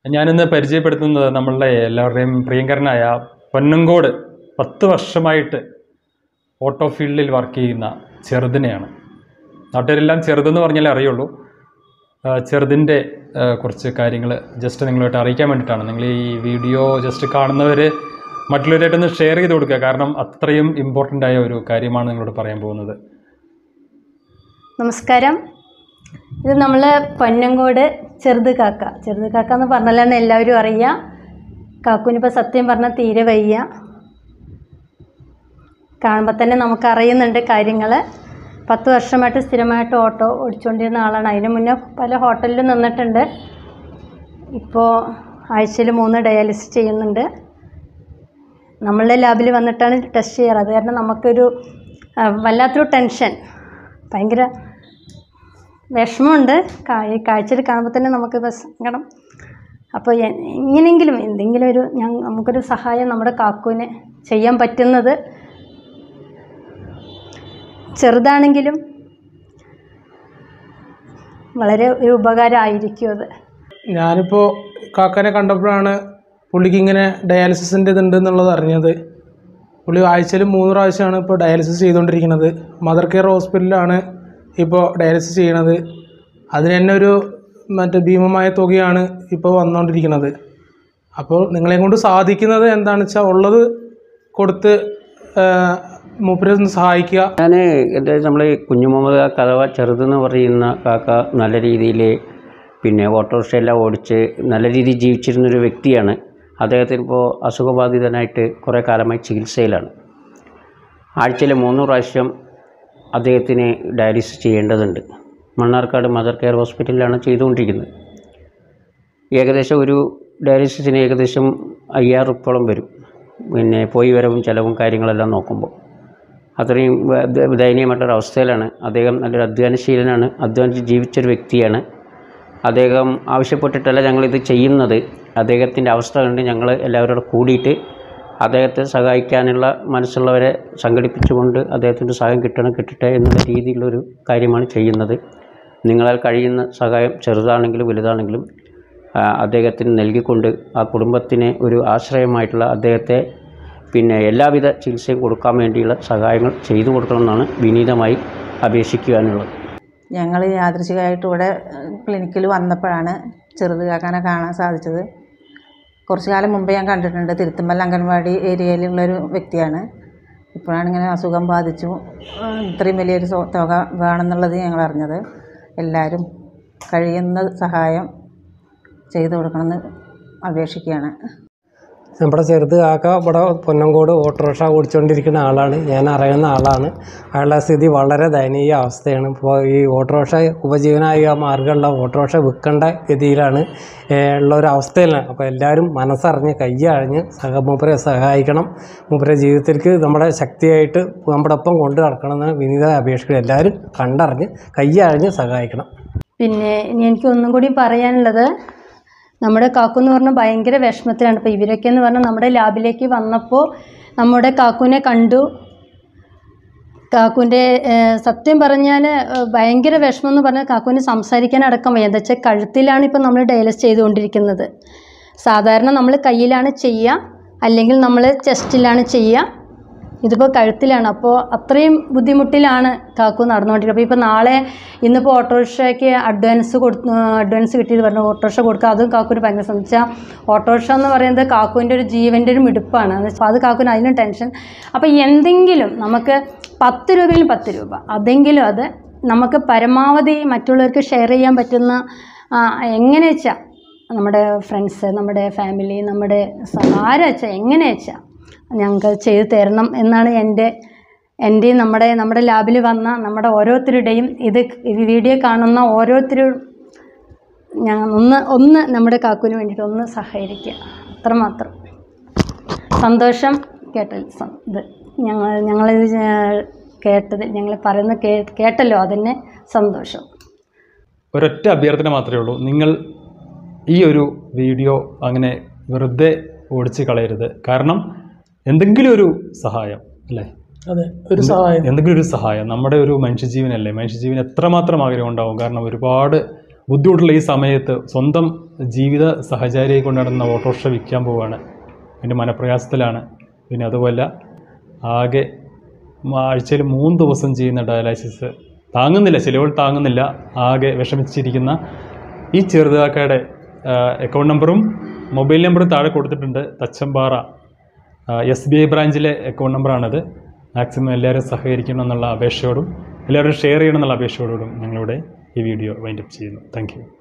ഞാനിന്ന് പരിചയപ്പെടുത്തുന്നത് നമ്മളുടെ എല്ലാവരുടെയും പ്രിയങ്കരനായ പൊന്നങ്കോട് പത്ത് വർഷമായിട്ട് ഓട്ടോ ഫീൽഡിൽ വർക്ക് ചെയ്യുന്ന ചെറുതിനെയാണ് നാട്ടുകാരെല്ലാം ചെറുതെന്ന് പറഞ്ഞാലേ അറിയുള്ളൂ ആ, ചെറുതിൻ്റെ ആ, കുറച്ച് കാര്യങ്ങൾ ജസ്റ്റ് നിങ്ങളുമായിട്ട് അറിയിക്കാൻ വേണ്ടിയിട്ടാണ് നിങ്ങൾ ഈ വീഡിയോ ജസ്റ്റ് കാണുന്നവർ മറ്റുള്ളവരായിട്ടൊന്ന് ഷെയർ ചെയ്ത് കൊടുക്കുക കാരണം അത്രയും ഇമ്പോർട്ടൻ്റ് ആയ ഒരു കാര്യമാണ് നിങ്ങളോട് പറയാൻ പോകുന്നത് നമസ്കാരം ഇത് നമ്മൾ പൊന്നങ്കോട് ചെറുത് കാക്ക ചെറുത് കാക്ക എന്ന് പറഞ്ഞാലാണ് എല്ലാവരും അറിയുക കാക്കുനിപ്പോൾ സത്യം പറഞ്ഞാൽ തീരെ വയ്യ കാണുമ്പോൾ തന്നെ നമുക്ക് അറിയുന്നുണ്ട് കാര്യങ്ങൾ പത്ത് വർഷമായിട്ട് സ്ഥിരമായിട്ട് ഓട്ടോ ഓടിച്ചുകൊണ്ടിരുന്ന ആളാണ് അതിന് മുന്നേ പല ഹോട്ടലിലും നിന്നിട്ടുണ്ട് ഇപ്പോൾ ആഴ്ചയിൽ മൂന്ന് ഡയാലിസിസ് ചെയ്യുന്നുണ്ട് നമ്മളുടെ ലാബിൽ വന്നിട്ടാണ് ടെസ്റ്റ് ചെയ്യാറ് അത് കാരണം നമുക്കൊരു ആ, വല്ലാത്തൊരു ടെൻഷൻ ഭയങ്കര വിഷമമുണ്ട് കാ- കാഴ്ചയിൽ കാണുമ്പോൾ തന്നെ നമുക്ക് ഇപ്പം സങ്കടം അപ്പോൾ എ- എങ്ങനെയെങ്കിലും എന്തെങ്കിലും ഒരു ഞാൻ നമുക്കൊരു സഹായം നമ്മുടെ കാക്കുവിന് ചെയ്യാൻ പറ്റുന്നത് ചെറുതാണെങ്കിലും വളരെ ഒരു ഉപകാരമായിരിക്കും അത് ഞാനിപ്പോൾ കാക്കനെ കണ്ടപ്പോഴാണ് പുള്ളിക്ക് ഇങ്ങനെ ഡയാലിസിസിൻ്റെ ഇതുണ്ട് എന്നുള്ളത് അറിഞ്ഞത് പുള്ളി ആഴ്ചയിൽ മൂന്ന് പ്രാവശ്യമാണ് ഇപ്പോൾ ഡയാലിസിസ് ചെയ്തുകൊണ്ടിരിക്കുന്നത് മദർ കെയർ ഹോസ്പിറ്റലിലാണ് ഇപ്പോൾ ഡയാലിസിസ് ചെയ്യണത് അതിന് തന്നെ ഒരു മറ്റേ ഭീമമായ തുകയാണ് ഇപ്പോൾ വന്നുകൊണ്ടിരിക്കുന്നത് അപ്പോൾ നിങ്ങളെ കൊണ്ട് സാധിക്കുന്നത് എന്താണെന്ന് വെച്ചാൽ ഉള്ളത് കൊടുത്ത് ആ, മൂപ്പരെ ഒന്ന് സഹായിക്കുക ഞാൻ എൻ്റെ നമ്മൾ കുഞ്ഞുമുഹമ്മദ് കാക്ക അഥവാ ചെറുതെന്ന് പറയുന്ന കാക്ക നല്ല രീതിയിൽ പിന്നെ ഓട്ടോറിക്ഷ എല്ലാം ഓടിച്ച് നല്ല രീതിയിൽ ജീവിച്ചിരുന്നൊരു വ്യക്തിയാണ് അദ്ദേഹത്തിന് ഇപ്പോൾ അസുഖബാധിതനായിട്ട് കുറേ കാലമായി ചികിത്സയിലാണ് ആഴ്ചയിൽ മൂന്ന് പ്രാവശ്യം അദ്ദേഹത്തിന് ഡയാലിസിസ് ചെയ്യേണ്ടതുണ്ട് മണ്ണാർക്കാട് മദർ കെയർ ഹോസ്പിറ്റലിലാണ് ചെയ്തുകൊണ്ടിരിക്കുന്നത് ഏകദേശം ഒരു ഡയാലിസിസിന് ഏകദേശം അയ്യായിരം റുപ്പോളം വരും പിന്നെ പോയി വരവും ചിലവും കാര്യങ്ങളെല്ലാം നോക്കുമ്പോൾ അത്രയും വ- ദ- ദയനീയമായിട്ടൊരു അവസ്ഥയിലാണ് അദ്ദേഹം നല്ലൊരു അധ്വാനശീലനാണ് അധ്വാനിച്ച് ജീവിച്ചൊരു വ്യക്തിയാണ് അദ്ദേഹം ആവശ്യപ്പെട്ടിട്ടല്ല ഞങ്ങളിത് ചെയ്യുന്നത് അദ്ദേഹത്തിൻ്റെ അവസ്ഥ കണ്ട് ഞങ്ങൾ എല്ലാവരോടും കൂടിയിട്ട് അദ്ദേഹത്തെ സഹായിക്കാനുള്ള മനസ്സുള്ളവരെ സംഘടിപ്പിച്ചുകൊണ്ട് അദ്ദേഹത്തിൻ്റെ സഹായം കിട്ടണം കിട്ടട്ടെ എന്നുള്ള രീതിയിലുള്ളൊരു കാര്യമാണ് ചെയ്യുന്നത് നിങ്ങളാൽ കഴിയുന്ന സഹായം ചെറുതാണെങ്കിലും വലുതാണെങ്കിലും ആ, അദ്ദേഹത്തിന് നൽകിക്കൊണ്ട് ആ കുടുംബത്തിന് ഒരു ആശ്രയമായിട്ടുള്ള അദ്ദേഹത്തെ പിന്നെ എല്ലാവിധ ചികിത്സയും കൊടുക്കാൻ വേണ്ടിയുള്ള സഹായങ്ങൾ ചെയ്തു കൊടുക്കണമെന്നാണ് വിനീതമായി അപേക്ഷിക്കുവാനുള്ളത് ഞങ്ങൾ യാദൃശികമായിട്ട് ഇവിടെ ക്ലിനിക്കിൽ വന്നപ്പോഴാണ് ചെറുത് കാക്കാനെ കാണാൻ സാധിച്ചത് കുറച്ച് കാലം മുമ്പേ ഞാൻ കണ്ടിട്ടുണ്ട് തിരുത്തുമ്മൽ അംഗൻവാടി ഏരിയയിലുള്ളൊരു വ്യക്തിയാണ് ഇപ്പോഴാണ് ഇങ്ങനെ അസുഖം ബാധിച്ചു ആ, ഇത്രയും വലിയൊരു സോ- തുക വേണമെന്നുള്ളത് ഞങ്ങൾ അറിഞ്ഞത് എല്ലാവരും കഴിയുന്ന സഹായം ചെയ്തു കൊടുക്കണമെന്ന് അപേക്ഷിക്കുകയാണ് നമ്മുടെ ചെറുത് കാക്ക ഇവിടെ പൊന്നങ്കോട് ഓട്ടോറിക്ഷ ഓടിച്ചുകൊണ്ടിരിക്കുന്ന ആളാണ് ഞാൻ അറിയുന്ന ആളാണ് അയാളുടെ സ്ഥിതി വളരെ ദയനീയ അവസ്ഥയാണ് ഇപ്പോൾ ഈ ഓട്ടോറിക്ഷ ഉപജീവനായ മാർഗമുള്ള ഓട്ടോറിക്ഷ വിൽക്കേണ്ട ഗതിയിലാണ് ഏഹ്, ഉള്ള ഒരു അവസ്ഥയിലാണ് അപ്പോൾ എല്ലാവരും മനസ്സറിഞ്ഞ് കയ്യഴിഞ്ഞ് സഹ മൂപ്പരെ സഹായിക്കണം മൂപ്പരെ ജീവിതത്തിലേക്ക് നമ്മുടെ ശക്തിയായിട്ട് നമ്മുടെ ഒപ്പം കൊണ്ടു നടക്കണമെന്ന് വിനീത അപേക്ഷിക്കണം എല്ലാവരും കണ്ടറിഞ്ഞ് കയ്യഴിഞ്ഞ് സഹായിക്കണം പിന്നെ ഇനി എനിക്ക് ഒന്നും കൂടി പറയാനുള്ളത് നമ്മുടെ കാക്കു എന്ന് പറഞ്ഞാൽ ഭയങ്കര വിഷമത്തിലാണ് ഇപ്പോൾ ഇവരൊക്കെ എന്ന് പറഞ്ഞാൽ നമ്മുടെ ലാബിലേക്ക് വന്നപ്പോൾ നമ്മുടെ കാക്കുവിനെ കണ്ടു കാക്കുവിൻ്റെ സത്യം പറഞ്ഞാൽ ഭയങ്കര വിഷമം എന്ന് പറഞ്ഞാൽ കാക്കുവിന് സംസാരിക്കാൻ അടക്കം വയ്യ എന്താ വെച്ചാൽ കഴുത്തിലാണ് ഇപ്പോൾ നമ്മൾ ഡയലസ് ചെയ്തുകൊണ്ടിരിക്കുന്നത് സാധാരണ നമ്മൾ കയ്യിലാണ് ചെയ്യുക അല്ലെങ്കിൽ നമ്മൾ ചെസ്റ്റിലാണ് ചെയ്യുക ഇതിപ്പോൾ കഴുത്തിലാണ് അപ്പോൾ അത്രയും ബുദ്ധിമുട്ടിലാണ് കാക്കു നടന്നുകൊണ്ടിരിക്കുന്നത് അപ്പോൾ ഇപ്പോൾ നാളെ ഇന്നിപ്പോൾ ഓട്ടോറിക്ഷയ്ക്ക് അഡ്വാൻസ് കൊടുത്തു അഡ്വാൻസ് കിട്ടിയത് പറഞ്ഞു ഓട്ടോറിക്ഷ കൊടുക്കുക അതും കാക്കുവിന് ഭയങ്കര ശ്രമിച്ചാൽ ഓട്ടോറിക്ഷ എന്ന് പറയുന്നത് കാക്കുവിൻ്റെ ഒരു ജീവൻ്റെ ഒരു മിടുപ്പാണ് അത് അപ്പോൾ അത് കാക്കുവിന് അതിനും ടെൻഷൻ അപ്പോൾ എന്തെങ്കിലും നമുക്ക് പത്ത് രൂപയിലും പത്ത് രൂപ അതെങ്കിലും അത് നമുക്ക് പരമാവധി മറ്റുള്ളവർക്ക് ഷെയർ ചെയ്യാൻ പറ്റുന്ന ആ, എങ്ങനെ വെച്ചാൽ നമ്മുടെ ഫ്രണ്ട്സ് നമ്മുടെ ഫാമിലി നമ്മുടെ സ- ആരാ വെച്ചാൽ എങ്ങനെ വെച്ചാൽ ഞങ്ങൾക്ക് ചെയ്തു തരണം എന്നാണ് എൻ്റെ എൻ്റെയും നമ്മുടെ നമ്മുടെ ലാബിൽ വന്ന നമ്മുടെ ഓരോരുത്തരുടെയും ഇത് ഈ വീഡിയോ കാണുന്ന ഓരോരുത്തരും ഞങ്ങൾ ഒന്ന് ഒന്ന് നമ്മുടെ കാക്കുവിന് വേണ്ടിയിട്ട് ഒന്ന് സഹകരിക്കുക അത്രമാത്രം സന്തോഷം കേട്ടൽ സം- ഇത് ഞങ്ങൾ ഞങ്ങളിത് ചെ- കേട്ടത് ഞങ്ങൾ പറയുന്നത് കേ കേട്ടല്ലോ അതിന് സന്തോഷം ഒരൊറ്റ അഭ്യർത്ഥന മാത്രമേ ഉള്ളൂ നിങ്ങൾ ഈ ഒരു വീഡിയോ അങ്ങനെ വെറുതെ ഓടിച്ച് കളയരുത് കാരണം എന്തെങ്കിലും ഒരു സഹായം അല്ലേ അതെ ഒരു സഹായം എന്തെങ്കിലും ഒരു സഹായം നമ്മുടെ ഒരു മനുഷ്യജീവനല്ലേ മനുഷ്യജീവൻ എത്രമാത്രം ആഗ്രഹം ഉണ്ടാവും കാരണം ഒരുപാട് ബുദ്ധിമുട്ടുള്ള ഈ സമയത്ത് സ്വന്തം ജീവിത സഹചാരിയെ കൊണ്ട് നടന്ന ഓട്ടോറിക്ഷ വിൽക്കാൻ പോവുകയാണ് എൻ്റെ മനപ്രയാസത്തിലാണ് പിന്നെ അതുപോലെ ആകെ ആഴ്ചയിൽ മൂന്ന് ദിവസം ചെയ്യുന്ന ഡയാലിസിസ് താങ്ങുന്നില്ല ചിലവുകൾ താങ്ങുന്നില്ല ആകെ വിഷമിച്ചിരിക്കുന്ന ഈ ചെറുതാക്കയുടെ അക്കൗണ്ട് നമ്പറും മൊബൈൽ നമ്പറും താഴെ കൊടുത്തിട്ടുണ്ട് തച്ചമ്പാറ എസ് ബി ഐ ബ്രാഞ്ചിലെ അക്കൗണ്ട് നമ്പറാണത് മാക്സിമം എല്ലാവരും സഹകരിക്കണം എന്നുള്ള അപേക്ഷയോടും എല്ലാവരും ഷെയർ ചെയ്യണം എന്നുള്ള അപേക്ഷയോടും ഞങ്ങളിവിടെ ഈ വീഡിയോ വൈൻഡപ്പ് ചെയ്യുന്നു താങ്ക്